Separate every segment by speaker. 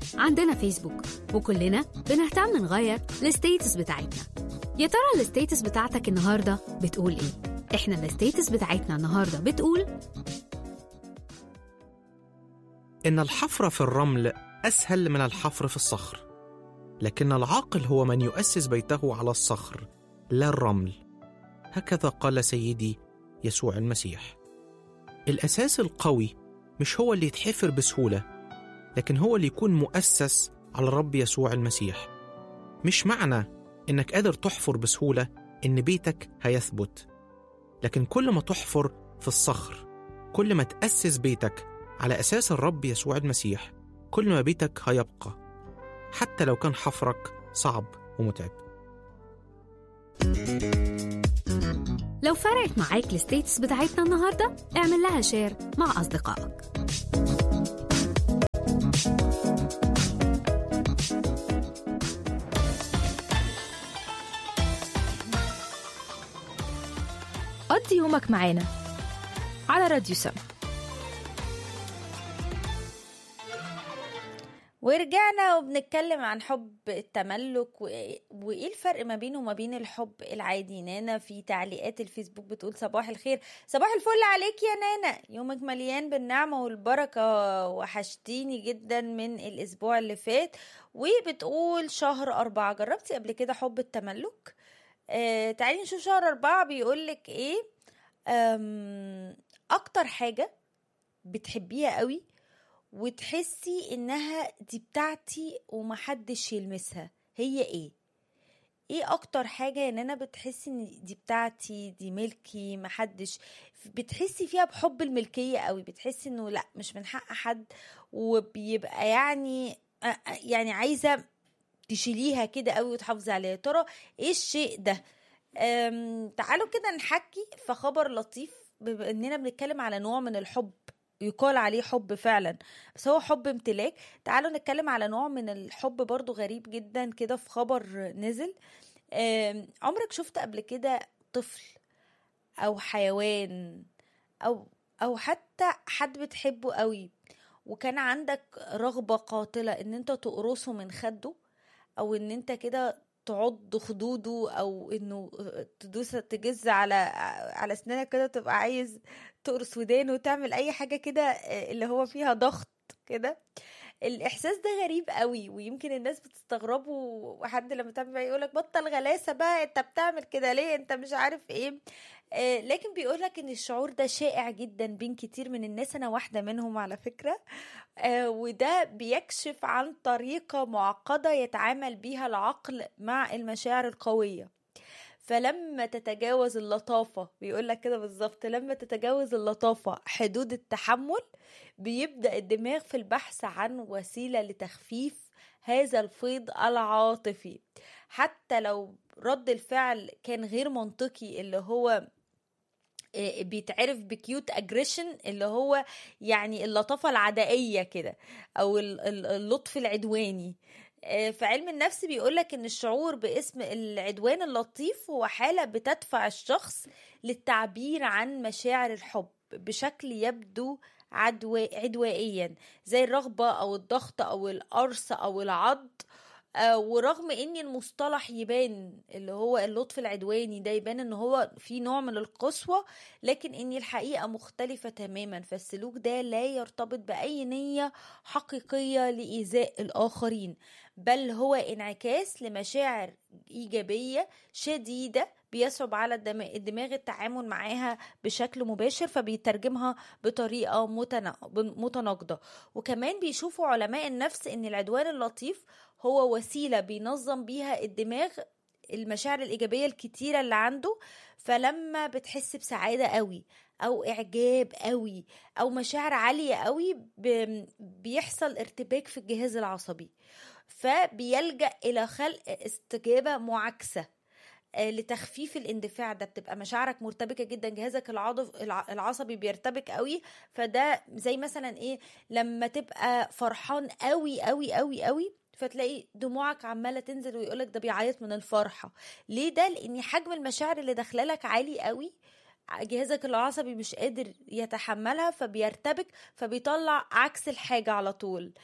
Speaker 1: عندنا فيسبوك وكلنا بنهتم نغير الستيتس بتاعتنا يا ترى الستيتس بتاعتك النهاردة بتقول ايه؟ احنا الستيتس بتاعتنا النهاردة بتقول
Speaker 2: إن الحفر في الرمل أسهل من الحفر في الصخر لكن العاقل هو من يؤسس بيته على الصخر لا الرمل هكذا قال سيدي يسوع المسيح الأساس القوي مش هو اللي يتحفر بسهولة لكن هو اللي يكون مؤسس على الرب يسوع المسيح مش معنى إنك قادر تحفر بسهولة إن بيتك هيثبت لكن كل ما تحفر في الصخر كل ما تأسس بيتك على أساس الرب يسوع المسيح كل ما بيتك هيبقى حتى لو كان حفرك صعب ومتعب
Speaker 1: لو فرقت معاك الستيتس بتاعتنا النهاردة اعمل لها شير مع أصدقائك
Speaker 3: قضي يومك معانا على راديو سم
Speaker 4: ورجعنا وبنتكلم عن حب التملك و... وايه الفرق ما بينه وما بين الحب العادي نانا في تعليقات الفيسبوك بتقول صباح الخير صباح الفل عليك يا نانا يومك مليان بالنعمة والبركة وحشتيني جدا من الاسبوع اللي فات وبتقول شهر أربعة جربتي قبل كده حب التملك آه تعالي نشوف شهر أربعة بيقولك ايه أم... اكتر حاجة بتحبيها قوي وتحسي انها دي بتاعتي ومحدش يلمسها هي ايه ايه اكتر حاجة ان انا بتحسي ان دي بتاعتي دي ملكي محدش بتحسي فيها بحب الملكية قوي بتحسي انه لا مش من حق حد وبيبقى يعني يعني عايزة تشيليها كده قوي وتحافظي عليها ترى ايه الشيء ده تعالوا كده نحكي في خبر لطيف بما اننا بنتكلم على نوع من الحب يقال عليه حب فعلا بس هو حب امتلاك تعالوا نتكلم على نوع من الحب برضو غريب جدا كده في خبر نزل عمرك شفت قبل كده طفل او حيوان او او حتى حد بتحبه قوي وكان عندك رغبة قاتلة ان انت تقرصه من خده او ان انت كده تعض خدوده او انه تدوس تجز على على اسنانك كده تبقى عايز تقرص ودانه وتعمل اي حاجه كده اللي هو فيها ضغط كده الاحساس ده غريب قوي ويمكن الناس بتستغربه وحد لما تعمل يقولك بطل غلاسه بقى انت بتعمل كده ليه انت مش عارف ايه آه لكن بيقولك ان الشعور ده شائع جدا بين كتير من الناس انا واحده منهم على فكره آه وده بيكشف عن طريقه معقده يتعامل بيها العقل مع المشاعر القويه فلما تتجاوز اللطافة بيقول لك كده بالظبط لما تتجاوز اللطافة حدود التحمل بيبدأ الدماغ في البحث عن وسيلة لتخفيف هذا الفيض العاطفي حتى لو رد الفعل كان غير منطقي اللي هو بيتعرف بكيوت اجريشن اللي هو يعني اللطافه العدائيه كده او اللطف العدواني في علم النفس بيقولك ان الشعور باسم العدوان اللطيف هو حالة بتدفع الشخص للتعبير عن مشاعر الحب بشكل يبدو عدو... عدوائيا زي الرغبة او الضغط او القرص او العض آه ورغم ان المصطلح يبان اللي هو اللطف العدواني ده يبان ان هو في نوع من القسوة لكن ان الحقيقة مختلفة تماما فالسلوك ده لا يرتبط بأي نية حقيقية لإيذاء الآخرين بل هو انعكاس لمشاعر إيجابية شديدة بيصعب على الدماغ التعامل معاها بشكل مباشر فبيترجمها بطريقة متناقضة وكمان بيشوفوا علماء النفس ان العدوان اللطيف هو وسيلة بينظم بيها الدماغ المشاعر الإيجابية الكتيرة اللي عنده فلما بتحس بسعادة قوي أو إعجاب قوي أو مشاعر عالية قوي بيحصل ارتباك في الجهاز العصبي فبيلجأ إلى خلق استجابة معاكسة لتخفيف الاندفاع ده بتبقى مشاعرك مرتبكه جدا جهازك العضف العصبي بيرتبك قوي فده زي مثلا ايه لما تبقى فرحان قوي قوي قوي قوي فتلاقي دموعك عماله تنزل ويقولك ده بيعيط من الفرحه ليه ده لان حجم المشاعر اللي داخله لك عالي قوي جهازك العصبي مش قادر يتحملها فبيرتبك فبيطلع عكس الحاجة على طول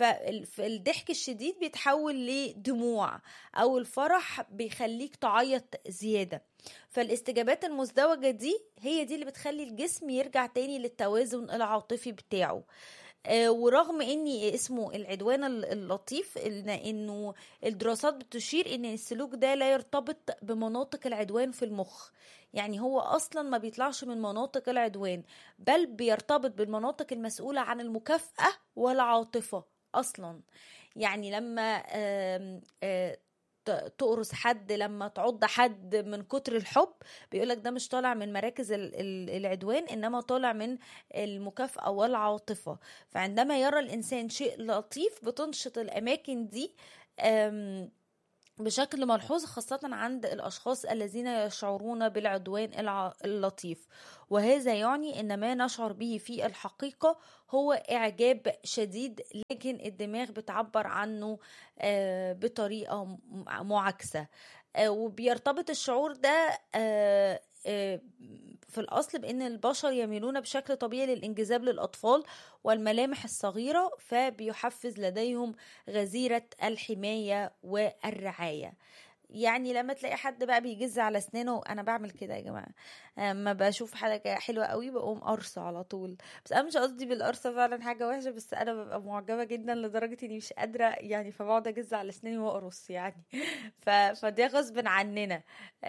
Speaker 4: فالضحك الشديد بيتحول لدموع أو الفرح بيخليك تعيط زيادة فالاستجابات المزدوجة دي هي دي اللي بتخلي الجسم يرجع تاني للتوازن العاطفي بتاعه آه، ورغم اني اسمه العدوان اللطيف إن- انه الدراسات بتشير ان السلوك ده لا يرتبط بمناطق العدوان في المخ يعني هو اصلا ما بيطلعش من مناطق العدوان بل بيرتبط بالمناطق المسؤولة عن المكافأة والعاطفة اصلا يعني لما آم، آه، ت- تقرص حد لما تعض حد من كتر الحب بيقولك ده مش طالع من مراكز ال- ال- العدوان انما طالع من المكافأة والعاطفة فعندما يرى الانسان شيء لطيف بتنشط الاماكن دي أم، بشكل ملحوظ خاصة عند الأشخاص الذين يشعرون بالعدوان الع- اللطيف وهذا يعني أن ما نشعر به في الحقيقة هو إعجاب شديد لكن الدماغ بتعبر عنه آه، بطريقة م- معاكسة آه، وبيرتبط الشعور ده آه، آه، في الأصل بأن البشر يميلون بشكل طبيعي للانجذاب للأطفال والملامح الصغيرة فبيحفز لديهم غزيرة الحماية والرعاية يعني لما تلاقي حد بقى بيجز على اسنانه انا بعمل كده يا جماعه اما بشوف حاجه حلوه قوي بقوم قرصه على طول بس انا مش قصدي بالقرصه فعلا حاجه وحشه بس انا ببقى معجبه جدا لدرجه اني مش قادره يعني فبقعد اجز على اسناني واقرص يعني ف... فده غصب عننا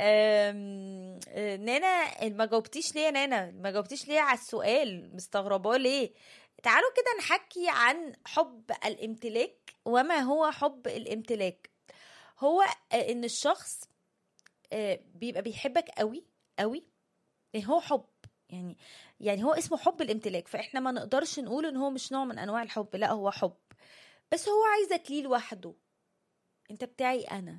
Speaker 4: أم... آه، نانا ما جاوبتيش ليه يا نانا ما جاوبتيش ليه على السؤال مستغرباه ليه تعالوا كده نحكي عن حب الامتلاك وما هو حب الامتلاك هو آه، ان الشخص آه، بيبقى بيحبك قوي قوي يعني هو حب يعني يعني هو اسمه حب الامتلاك فاحنا ما نقدرش نقول ان هو مش نوع من انواع الحب لا هو حب بس هو عايزك ليه لوحده انت بتاعي انا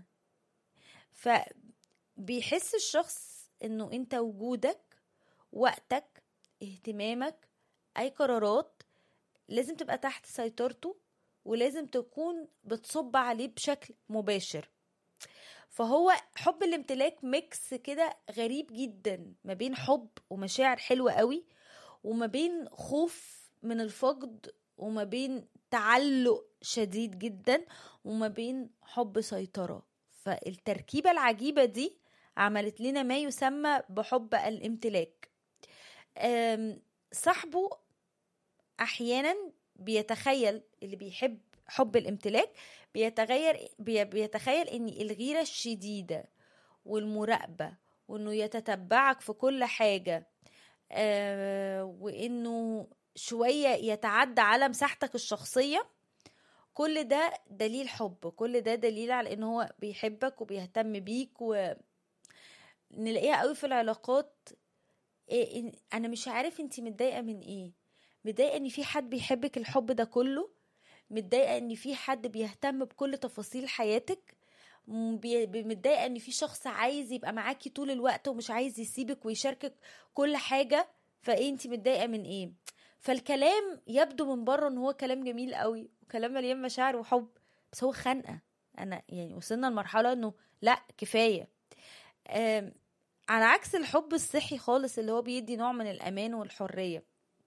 Speaker 4: فبيحس الشخص انه انت وجودك وقتك اهتمامك اي قرارات لازم تبقى تحت سيطرته ولازم تكون بتصب عليه بشكل مباشر فهو حب الامتلاك ميكس كده غريب جدا ما بين حب ومشاعر حلوة قوي وما بين خوف من الفقد وما بين تعلق شديد جدا وما بين حب سيطرة فالتركيبة العجيبة دي عملت لنا ما يسمى بحب الامتلاك أم، صاحبه احيانا بيتخيل اللي بيحب حب الامتلاك بيتغير بي- بيتخيل ان الغيرة الشديدة والمراقبة وانه يتتبعك في كل حاجة آه وانه شوية يتعدى على مساحتك الشخصية كل ده دليل حب كل ده دليل على ان هو بيحبك وبيهتم بيك ونلاقيها قوي في العلاقات إيه إن- انا مش عارف انتي متضايقة من ايه متضايقة ان في حد بيحبك الحب ده كله متضايقة ان في حد بيهتم بكل تفاصيل حياتك م- بي- بي- متضايقة ان في شخص عايز يبقى معاكي طول الوقت ومش عايز يسيبك ويشاركك كل حاجة فايه انتي متضايقة من ايه فالكلام يبدو من بره ان هو كلام جميل قوي وكلام مليان مشاعر وحب بس هو خنقة انا يعني وصلنا لمرحلة انه لا كفاية آم، على عكس الحب الصحي خالص اللي هو بيدي نوع من الامان والحرية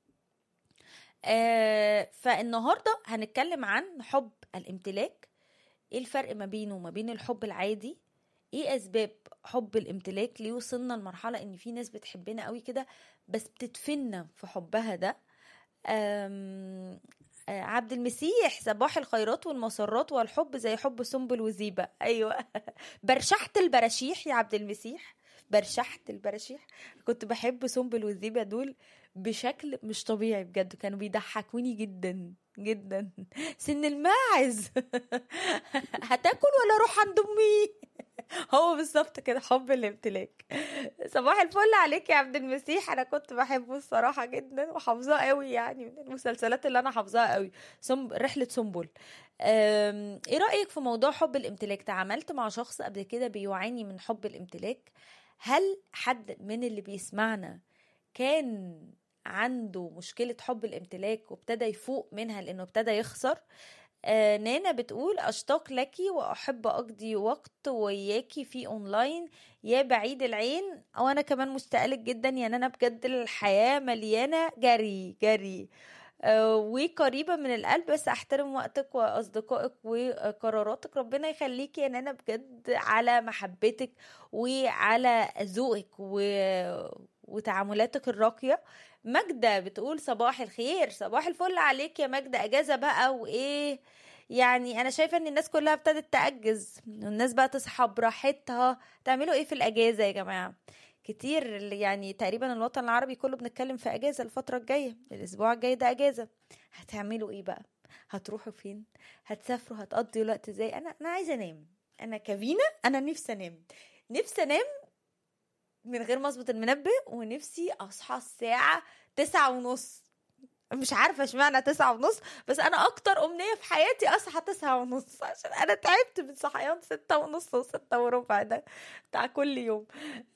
Speaker 4: آه، فالنهارده هنتكلم عن حب الامتلاك ايه الفرق ما بينه وما بين الحب العادي ايه اسباب حب الامتلاك ليه وصلنا لمرحله ان في ناس بتحبنا قوي كده بس بتدفننا في حبها ده آم، آه، عبد المسيح صباح الخيرات والمسرات والحب زي حب سنبل وزيبة ايوه برشحت البراشيح يا عبد المسيح برشحت البراشيح كنت بحب سنبل وزيبة دول بشكل مش طبيعي بجد كانوا بيضحكوني جدا جدا سن الماعز هتاكل ولا اروح عند امي هو بالظبط كده حب الامتلاك صباح الفل عليك يا عبد المسيح انا كنت بحبه الصراحه جدا وحافظاه قوي يعني من المسلسلات اللي انا حافظاها قوي سم... رحله سنبل أم... ايه رايك في موضوع حب الامتلاك تعاملت مع شخص قبل كده بيعاني من حب الامتلاك هل حد من اللي بيسمعنا كان عنده مشكلة حب الامتلاك وابتدى يفوق منها لأنه ابتدى يخسر آه نانا بتقول أشتاق لك وأحب أقضي وقت وياكي في أونلاين يا بعيد العين وأنا كمان مشتاقة لك جدا يا نانا بجد الحياة مليانة جري جري آه وقريبة من القلب بس أحترم وقتك وأصدقائك وقراراتك ربنا يخليكي يا نانا بجد على محبتك وعلى ذوقك و... وتعاملاتك الراقية ماجدة بتقول صباح الخير صباح الفل عليك يا ماجدة اجازة بقى وايه يعني انا شايفة ان الناس كلها ابتدت تأجز والناس بقى تصحى براحتها تعملوا ايه في الاجازة يا جماعة كتير يعني تقريبا الوطن العربي كله بنتكلم في اجازة الفترة الجاية الاسبوع الجاي ده اجازة هتعملوا ايه بقى هتروحوا فين هتسافروا هتقضوا الوقت ازاي انا انا عايزة انام انا كفينا انا نفسي انام نفسي انام من غير ما اظبط المنبه ونفسي اصحى الساعة تسعة ونص مش عارفة اشمعنى تسعة ونص بس انا اكتر امنية في حياتي اصحى تسعة ونص عشان انا تعبت من صحيان ستة ونص وستة وربع ده بتاع كل يوم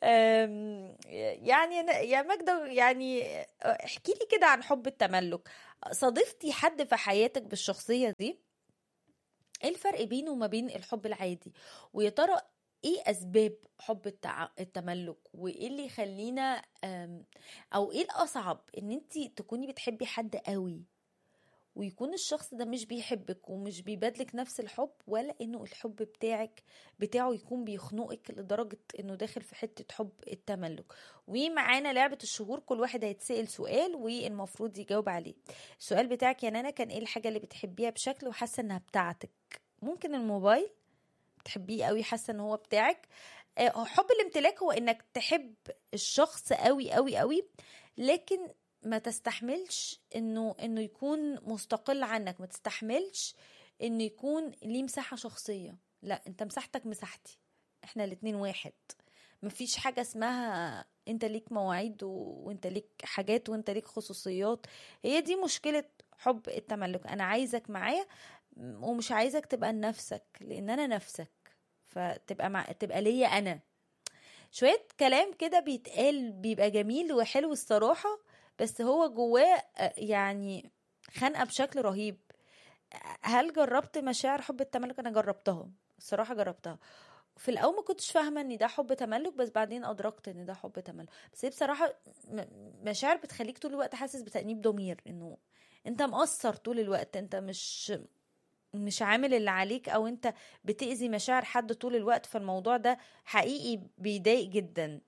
Speaker 4: يعني يا ماجدة يعني احكي لي كده عن حب التملك صادفتي حد في حياتك بالشخصية دي ايه الفرق بينه وما بين الحب العادي ويا ترى ايه اسباب حب التع... التملك وايه اللي يخلينا او ايه الاصعب ان انت تكوني بتحبي حد قوي ويكون الشخص ده مش بيحبك ومش بيبادلك نفس الحب ولا انه الحب بتاعك بتاعه يكون بيخنقك لدرجة انه داخل في حتة حب التملك ومعانا لعبة الشهور كل واحد هيتسأل سؤال والمفروض يجاوب عليه السؤال بتاعك يا نانا كان ايه الحاجة اللي بتحبيها بشكل وحاسة انها بتاعتك ممكن الموبايل بتحبيه قوي حاسه ان هو بتاعك حب الامتلاك هو انك تحب الشخص قوي قوي قوي لكن ما تستحملش انه انه يكون مستقل عنك ما تستحملش انه يكون ليه مساحه شخصيه لا انت مساحتك مساحتي احنا الاتنين واحد مفيش حاجه اسمها انت ليك مواعيد و... وانت ليك حاجات وانت ليك خصوصيات هي دي مشكله حب التملك انا عايزك معايا ومش عايزك تبقى لنفسك لان انا نفسك فتبقى مع... تبقى ليا انا شويه كلام كده بيتقال بيبقى جميل وحلو الصراحه بس هو جواه يعني خانقه بشكل رهيب هل جربت مشاعر حب التملك انا جربتها الصراحه جربتها في الاول ما كنتش فاهمه ان ده حب تملك بس بعدين ادركت ان ده حب تملك بس هي بصراحه مشاعر بتخليك طول الوقت حاسس بتانيب ضمير انه انت مقصر طول الوقت انت مش مش عامل اللي عليك او انت بتأذي مشاعر حد طول الوقت فالموضوع ده حقيقي بيضايق جدا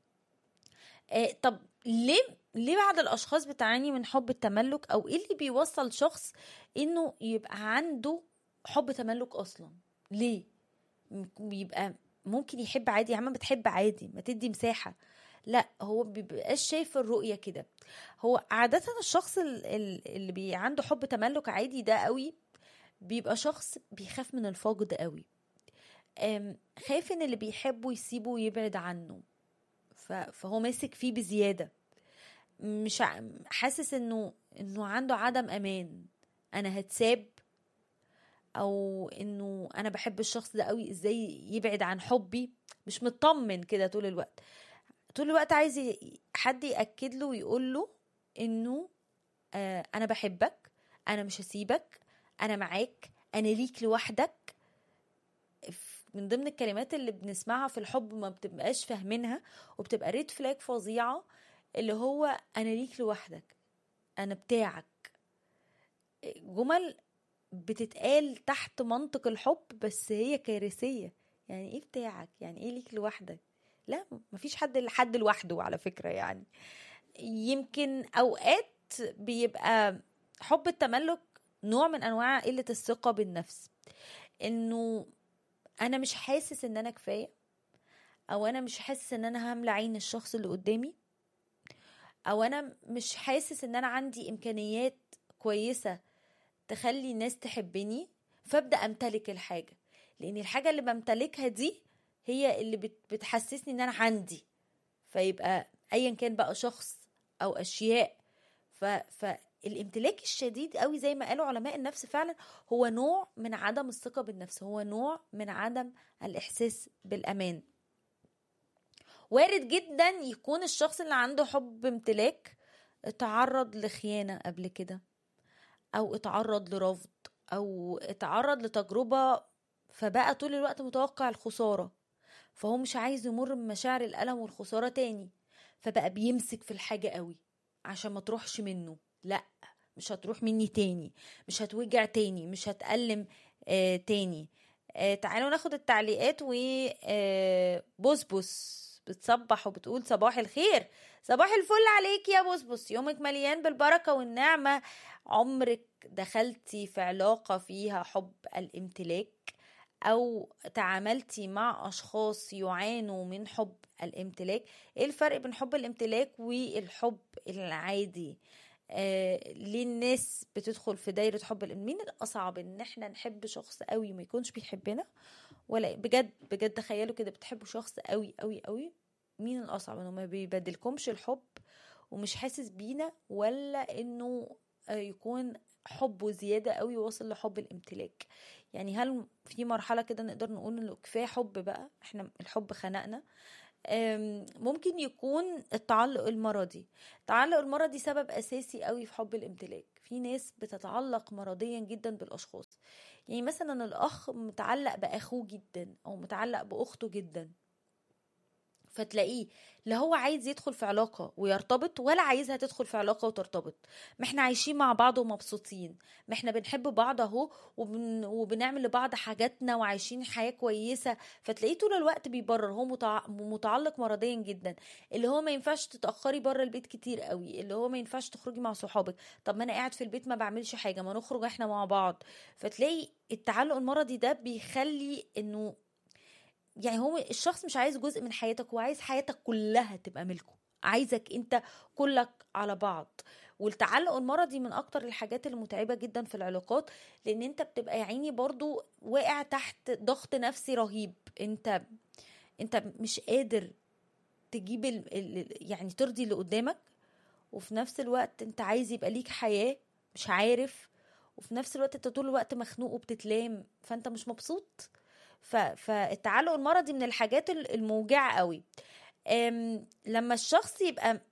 Speaker 4: آه طب ليه ليه بعض الاشخاص بتعاني من حب التملك او ايه اللي بيوصل شخص انه يبقى عنده حب تملك اصلا ليه بيبقى ممكن يحب عادي يا عم بتحب عادي ما تدي مساحه لا هو بيبقاش شايف الرؤيه كده هو عاده الشخص اللي بي عنده حب تملك عادي ده قوي بيبقى شخص بيخاف من الفقد قوي خايف ان اللي بيحبه يسيبه ويبعد عنه فهو ماسك فيه بزياده مش حاسس انه انه عنده عدم امان انا هتساب او انه انا بحب الشخص ده قوي ازاي يبعد عن حبي مش مطمن كده طول الوقت طول الوقت عايز حد ياكد له ويقول له انه آه انا بحبك انا مش هسيبك انا معاك انا ليك لوحدك من ضمن الكلمات اللي بنسمعها في الحب ما بتبقاش فاهمينها وبتبقى ريد فلاج فظيعة اللي هو انا ليك لوحدك انا بتاعك جمل بتتقال تحت منطق الحب بس هي كارثية يعني ايه بتاعك يعني ايه ليك لوحدك لا مفيش حد لحد لوحده على فكرة يعني يمكن اوقات بيبقى حب التملك نوع من انواع قله الثقه بالنفس انه انا مش حاسس ان انا كفايه او انا مش حاسس ان انا هملى عين الشخص اللي قدامي او انا مش حاسس ان انا عندي امكانيات كويسه تخلي الناس تحبني فابدا امتلك الحاجه لان الحاجه اللي بمتلكها دي هي اللي بتحسسني ان انا عندي فيبقى ايا كان بقى شخص او اشياء ف, ف الامتلاك الشديد قوي زي ما قالوا علماء النفس فعلا هو نوع من عدم الثقة بالنفس هو نوع من عدم الإحساس بالأمان وارد جدا يكون الشخص اللي عنده حب امتلاك اتعرض لخيانة قبل كده أو اتعرض لرفض او اتعرض لتجربة فبقى طول الوقت متوقع الخسارة فهو مش عايز يمر بمشاعر الألم والخسارة تاني فبقى بيمسك في الحاجة قوي عشان ما تروحش منه لا مش هتروح مني تاني مش هتوجع تاني مش هتألم آه تاني آه تعالوا ناخد التعليقات و آه بسبس بتصبح وبتقول صباح الخير صباح الفل عليك يا بسبس يومك مليان بالبركة والنعمة عمرك دخلتي في علاقة فيها حب الامتلاك أو تعاملتي مع أشخاص يعانوا من حب الامتلاك إيه الفرق بين حب الامتلاك والحب العادي آه ليه الناس بتدخل في دايرة حب الام- مين الأصعب إن احنا نحب شخص قوي وما يكونش بيحبنا ولا بجد بجد تخيلوا كده بتحبوا شخص قوي قوي قوي مين الأصعب إنه ما بيبادلكمش الحب ومش حاسس بينا ولا إنه آه، يكون حبه زيادة قوي واصل لحب الامتلاك يعني هل في مرحلة كده نقدر نقول انه كفاية حب بقى احنا الحب خنقنا أم، ممكن يكون التعلق المرضي التعلق المرضي سبب اساسي قوي في حب الامتلاك في ناس بتتعلق مرضيا جدا بالاشخاص يعني مثلا الاخ متعلق باخوه جدا او متعلق باخته جدا فتلاقيه لا هو عايز يدخل في علاقة ويرتبط ولا عايزها تدخل في علاقة وترتبط ما احنا عايشين مع بعض ومبسوطين ما احنا بنحب بعض اهو وبن... وبنعمل لبعض حاجاتنا وعايشين حياة كويسة فتلاقيه طول الوقت بيبرر هو متع... متعلق مرضيا جدا اللي هو ما ينفعش تتأخري بره البيت كتير قوي اللي هو ما ينفعش تخرجي مع صحابك طب ما انا قاعد في البيت ما بعملش حاجة ما نخرج احنا مع بعض فتلاقي التعلق المرضي ده بيخلي انه يعني هو الشخص مش عايز جزء من حياتك هو عايز حياتك كلها تبقى ملكه عايزك انت كلك على بعض والتعلق المرضي من اكتر الحاجات المتعبة جدا في العلاقات لان انت بتبقى يا عيني برضو واقع تحت ضغط نفسي رهيب انت انت مش قادر تجيب ال... ال... يعني ترضي اللي قدامك وفي نفس الوقت انت عايز يبقى ليك حياة مش عارف وفي نفس الوقت انت طول الوقت مخنوق وبتتلام فانت مش مبسوط ف... فالتعلق المرضي من الحاجات ال- الموجعة قوي أم... لما الشخص يبقى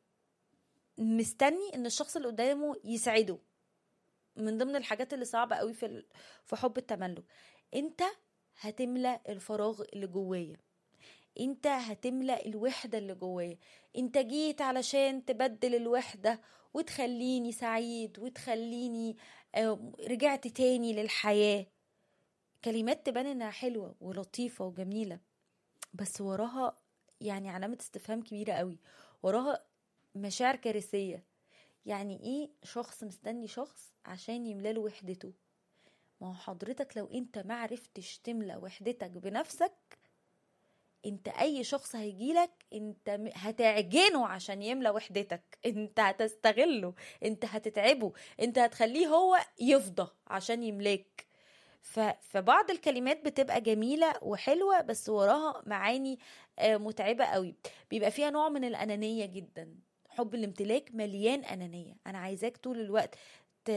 Speaker 4: مستني ان الشخص اللي قدامه يسعده من ضمن الحاجات اللي صعبة قوي في ال... في حب التملك انت هتملى الفراغ اللي جوايا انت هتملى الوحدة اللي جوايا انت جيت علشان تبدل الوحدة وتخليني سعيد وتخليني آه، رجعت تاني للحياة كلمات تبان انها حلوة ولطيفة وجميلة بس وراها يعني علامة استفهام كبيرة قوي وراها مشاعر كارثية يعني ايه شخص مستني شخص عشان يملاله وحدته ما هو حضرتك لو انت معرفتش تملى وحدتك بنفسك انت اي شخص هيجيلك انت م- هتعجنه عشان يملى وحدتك انت هتستغله انت هتتعبه انت هتخليه هو يفضى عشان يملاك ف... فبعض الكلمات بتبقى جميلة وحلوة بس وراها معاني آه، متعبة قوي بيبقى فيها نوع من الأنانية جدا حب الامتلاك مليان أنانية أنا عايزاك طول الوقت ت...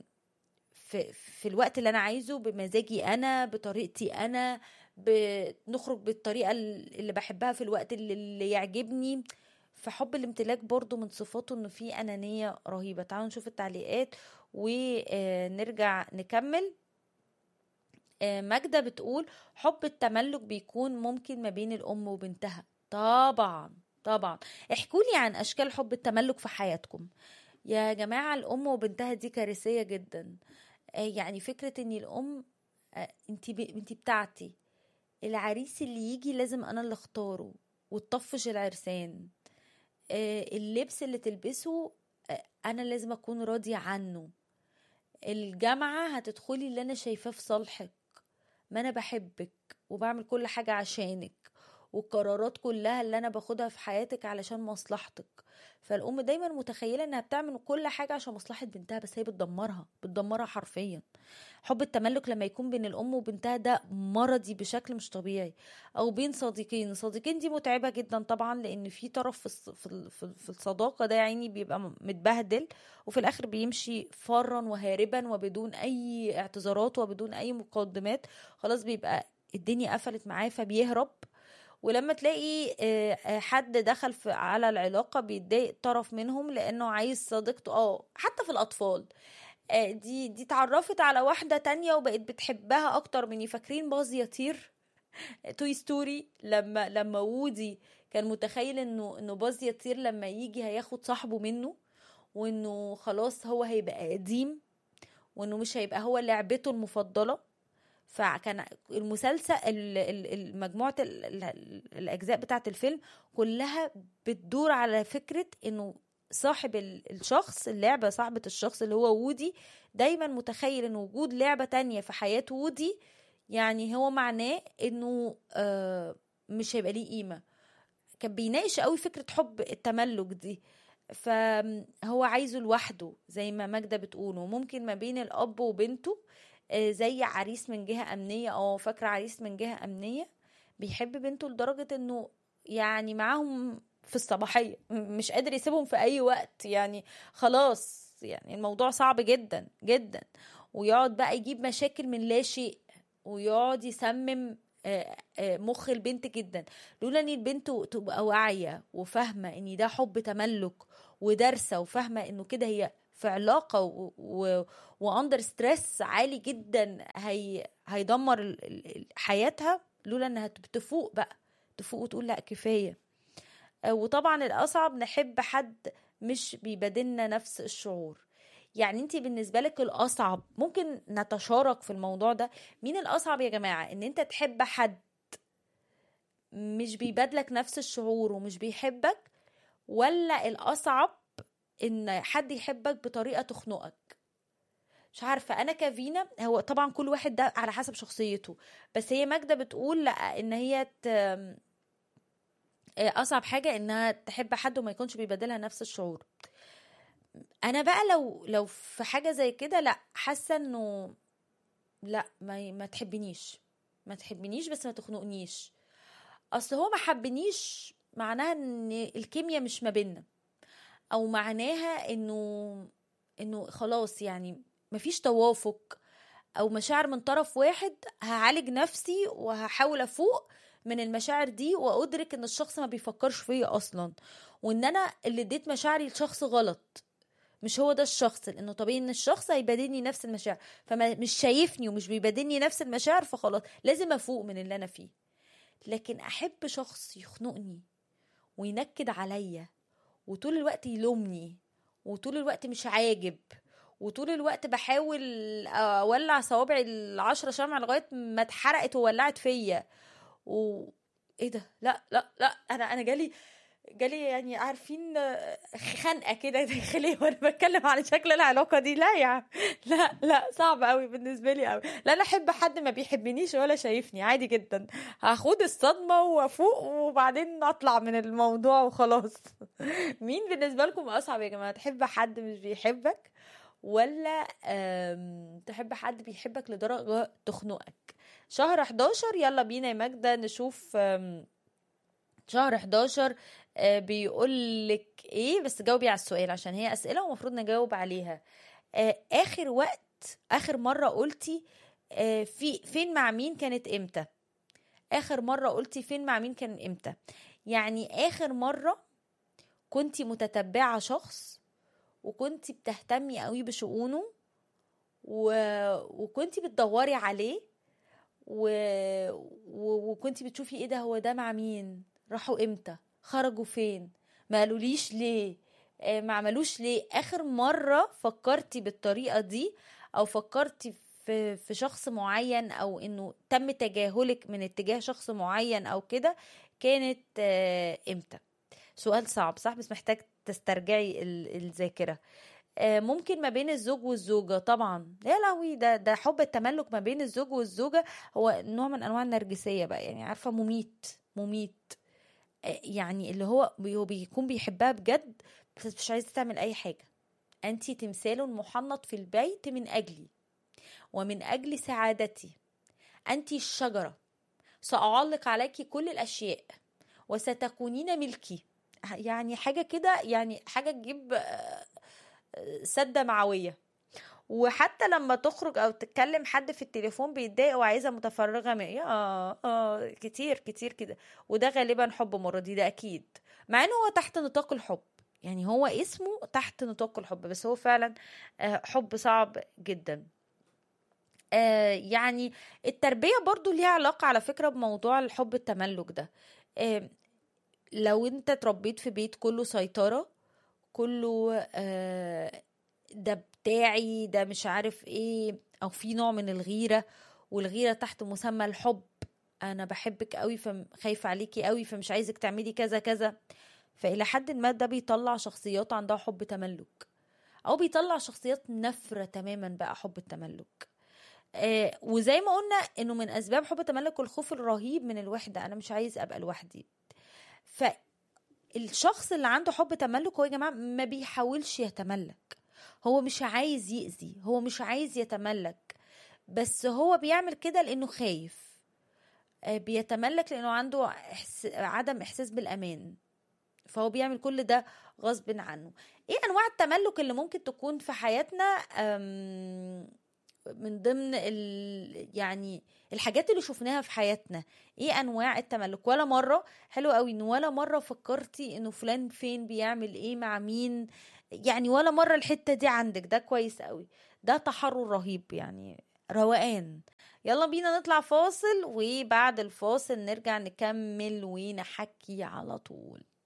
Speaker 4: في, في الوقت اللي أنا عايزه بمزاجي أنا بطريقتي أنا بنخرج بالطريقة اللي بحبها في الوقت اللي, اللي يعجبني فحب الامتلاك برضو من صفاته انه فيه انانية رهيبة تعالوا نشوف التعليقات ونرجع نكمل آه، ماجدة بتقول حب التملك بيكون ممكن ما بين الأم وبنتها طبعا طبعا احكوا لي عن أشكال حب التملك في حياتكم يا جماعة الأم وبنتها دي كارثية جدا آه، يعني فكرة ان الأم آه، انتي ب... انتي بتاعتي العريس اللي يجي لازم أنا اللي اختاره وتطفش العرسان آه، اللبس اللي تلبسه آه، أنا لازم أكون راضية عنه الجامعة هتدخلي اللي أنا شايفاه في صالحك ما أنا بحبك وبعمل كل حاجة عشانك والقرارات كلها اللي أنا باخدها في حياتك علشان مصلحتك فالأم دايما متخيلة إنها بتعمل كل حاجة عشان مصلحة بنتها بس هي بتدمرها بتدمرها حرفيا حب التملك لما يكون بين الأم وبنتها ده مرضي بشكل مش طبيعي أو بين صديقين صديقين دي متعبة جدا طبعا لأن في طرف في الص- في ال- في ال- في الصداقة ده يعني بيبقى م- متبهدل وفي الآخر بيمشي فرا وهاربا وبدون أي اعتذارات وبدون أي مقدمات خلاص بيبقى الدنيا قفلت معاه فبيهرب ولما تلاقي آه، آه، حد دخل في على العلاقة بيتضايق طرف منهم لأنه عايز صديقته اه حتى في الأطفال آه، دي دي اتعرفت على واحده تانية وبقت بتحبها اكتر مني فاكرين باز يطير توي ستوري لما لما وودي كان متخيل انه انه باز يطير لما يجي هياخد صاحبه منه وانه خلاص هو هيبقى قديم وانه مش هيبقى هو لعبته المفضله فكان المسلسل ال- ال- ال- مجموعه ال- ال- الاجزاء بتاعه الفيلم كلها بتدور على فكره انه صاحب ال- الشخص اللعبه صاحبه الشخص اللي هو وودي دايما متخيل ان وجود لعبه تانية في حياه وودي يعني هو معناه انه آه مش هيبقى ليه قيمه كان بيناقش قوي فكره حب التملك دي فهو عايزه لوحده زي ما ماجدة بتقول وممكن ما بين الأب وبنته آه، زي عريس من جهة أمنية أو فاكرة عريس من جهة أمنية بيحب بنته لدرجة إنه يعني معاهم في الصباحية م- مش قادر يسيبهم في أي وقت يعني خلاص يعني الموضوع صعب جدا جدا ويقعد بقى يجيب مشاكل من لا شيء ويقعد يسمم آه، آه، مخ البنت جدا لولا ان البنت تبقى واعيه وفاهمه ان ده حب تملك ودارسه وفاهمه انه كده هي في علاقه و... و... واندر ستريس عالي جدا هي... هيدمر ال- ال- ال- حياتها لولا انها تفوق بقى تفوق وتقول لا كفايه آه، وطبعا الاصعب نحب حد مش بيبادلنا نفس الشعور يعني انت بالنسبه لك الاصعب ممكن نتشارك في الموضوع ده مين الاصعب يا جماعه ان انت تحب حد مش بيبادلك نفس الشعور ومش بيحبك ولا الأصعب إن حد يحبك بطريقة تخنقك مش عارفة أنا كفينا هو طبعا كل واحد ده على حسب شخصيته بس هي ماجدة بتقول لا إن هي ت... أصعب حاجة إنها تحب حد وما يكونش بيبادلها نفس الشعور أنا بقى لو لو في حاجة زي كده لا حاسة إنه لا ما, ما تحبنيش ما تحبنيش بس ما تخنقنيش اصل هو ما حبنيش معناها ان الكيمياء مش ما بينا او معناها انه انه خلاص يعني مفيش توافق او مشاعر من طرف واحد هعالج نفسي وهحاول افوق من المشاعر دي وادرك ان الشخص ما بيفكرش فيا اصلا وان انا اللي اديت مشاعري لشخص غلط مش هو ده الشخص لانه طبيعي ان الشخص هيبادلني نفس المشاعر فمش شايفني ومش بيبادلني نفس المشاعر فخلاص لازم افوق من اللي انا فيه لكن احب شخص يخنقني وينكد عليا وطول الوقت يلومني وطول الوقت مش عاجب وطول الوقت بحاول اولع صوابعي العشرة شمع لغايه ما اتحرقت وولعت فيا و ايه ده لا لا لا انا انا جالي جالي يعني عارفين خنقه كده داخليه وانا بتكلم على شكل العلاقه دي لا يا عم لا لا صعب قوي بالنسبه لي قوي لا انا احب حد ما بيحبنيش ولا شايفني عادي جدا هاخد الصدمه وافوق وبعدين اطلع من الموضوع وخلاص مين بالنسبه لكم اصعب يا جماعه تحب حد مش بيحبك ولا أم، تحب حد بيحبك لدرجه تخنقك شهر 11 يلا بينا يا ماجده نشوف أم، شهر 11 آه، بيقول لك ايه بس جاوبي على السؤال عشان هي اسئله ومفروض نجاوب عليها آه، اخر وقت اخر مره قلتي آه، في فين مع مين كانت امتى اخر مره قلتي فين مع مين كان امتى يعني اخر مره كنتي متتبعه شخص وكنتي بتهتمي قوي بشؤونه و... وكنتي بتدوري عليه و... و... وكنتي بتشوفي ايه ده هو ده مع مين راحوا امتى خرجوا فين ما قالوليش ليه آه، ما عملوش ليه اخر مره فكرتي بالطريقه دي او فكرتي في في شخص معين او انه تم تجاهلك من اتجاه شخص معين او كده كانت آه، امتى سؤال صعب صح بس محتاج تسترجعي ال- الذاكره آه، ممكن ما بين الزوج والزوجه طبعا يا لهوي ده ده حب التملك ما بين الزوج والزوجه هو نوع من انواع النرجسيه بقى يعني عارفه مميت مميت آه، يعني اللي هو بي- هو بيكون بيحبها بجد بس مش عايزه تعمل اي حاجه انت تمثال محنط في البيت من اجلي ومن اجل سعادتي انت الشجره ساعلق عليك كل الاشياء وستكونين ملكي يعني حاجه كده يعني حاجه تجيب آه، آه، سده معويه وحتى لما تخرج او تتكلم حد في التليفون بيتضايق وعايزه متفرغه من يا اه اه كتير كتير كده وده غالبا حب مرضي ده اكيد مع انه هو تحت نطاق الحب يعني هو اسمه تحت نطاق الحب بس هو فعلا آه، حب صعب جدا آه، يعني التربية برضو ليها علاقة على فكرة بموضوع الحب التملك ده آه، لو انت اتربيت في بيت كله سيطرة كله آه، ده بتاعي ده مش عارف ايه او في نوع من الغيرة والغيرة تحت مسمى الحب انا بحبك قوي فخايفة عليكي قوي فمش عايزك تعملي كذا كذا فإلى حد ما ده بيطلع شخصيات عندها حب تملك أو بيطلع شخصيات نفرة تماما بقى حب التملك آه وزي ما قلنا إنه من أسباب حب التملك الخوف الرهيب من الوحدة أنا مش عايز أبقى لوحدي فالشخص اللي عنده حب تملك هو يا جماعة ما بيحاولش يتملك هو مش عايز يأذي هو مش عايز يتملك بس هو بيعمل كده لأنه خايف آه، بيتملك لأنه عنده إحس... عدم إحساس بالأمان فهو بيعمل كل ده غصب عنه ايه انواع التملك اللي ممكن تكون في حياتنا أم، من ضمن ال... يعني الحاجات اللي شفناها في حياتنا ايه انواع التملك ولا مره حلو قوي ان ولا مره فكرتي انه فلان فين بيعمل ايه مع مين يعني ولا مره الحته دي عندك ده كويس قوي ده تحرر رهيب يعني روقان يلا بينا نطلع فاصل وبعد الفاصل نرجع نكمل ونحكي على طول